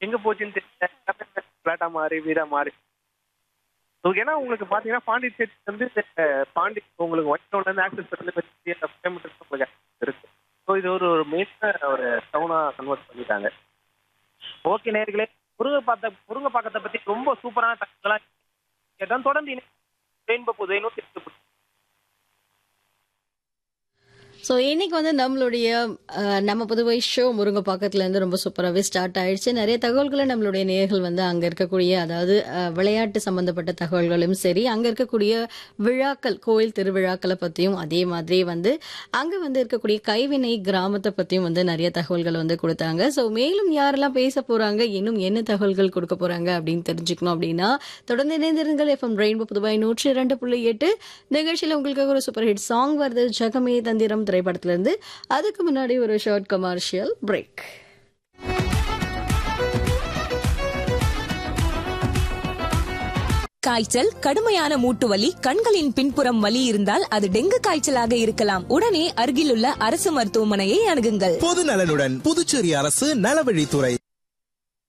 எங்க போச்சுன்னு தெரியல பிளாட்டா மாறி வீடா மாறி So, ஏன்னா உங்களுக்கு பாத்தீங்கன்னா பாண்டிச்சேரி வந்து அஹ், பாண்டி உங்களுக்கு ஒயிட் இருந்து ஆக்சஸ் பண்ணி கிலோமீட்டர் உங்களுக்கு access இருக்கு ஸோ இது ஒரு ஒரு மெயினான ஒரு டவுனா கன்வெர்ட் பண்ணிட்டாங்க ஓகே நேர்களே முருங்கை பார்த்த முருங்கை பாக்கத்தை பத்தி ரொம்ப சூப்பரான தகவலா இதான் தொடர்ந்து ரெயின்போ புதை நூத்தி எட்டு புள்ளி ஸோ இன்னைக்கு வந்து நம்மளுடைய அஹ், நம்ம புதுவை ஷோ முருங்கைப்பாக்கத்துல இருந்து ரொம்ப சூப்பராகவே ஸ்டார்ட் ஆயிடுச்சு நிறைய தகவல்களை நம்மளுடைய நேயர்கள் வந்து அங்க இருக்கக்கூடிய அதாவது அஹ், விளையாட்டு சம்பந்தப்பட்ட தகவல்களும் சரி அங்க இருக்கக்கூடிய விழாக்கள் கோயில் திருவிழாக்களை பத்தியும் அதே மாதிரி வந்து அங்க வந்து இருக்கக்கூடிய கைவினை கிராமத்தை பத்தியும் வந்து நிறைய தகவல்கள் வந்து கொடுத்தாங்க ஸோ மேலும் யாரெல்லாம் பேச போறாங்க இன்னும் என்ன தகவல்கள் கொடுக்க போறாங்க அப்படின்னு தெரிஞ்சுக்கணும் அப்படின்னா தொடர்ந்து இணைந்திருங்கள் எஃப்எம் ரெயின்போ புதுவை நூற்றி இரண்டு புள்ளி எட்டு நிகழ்ச்சியில் உங்களுக்கு ஒரு சூப்பர் ஹிட் சாங் வருது ஜகமே தந்திரம் திரைப்படத்துல இருந்து அதுக்கு முன்னாடி ஒரு ஷார்ட் கமர்ஷியல் பிரேக் காய்ச்சல் கடுமையான மூட்டு வலி கண்களின் பின்புறம் வலி இருந்தால் அது டெங்கு காய்ச்சலாக இருக்கலாம் உடனே அருகிலுள்ள அரசு மருத்துவமனையை அணுகுங்கள் பொது நலனுடன் புதுச்சேரி அரசு நலவழித்துறை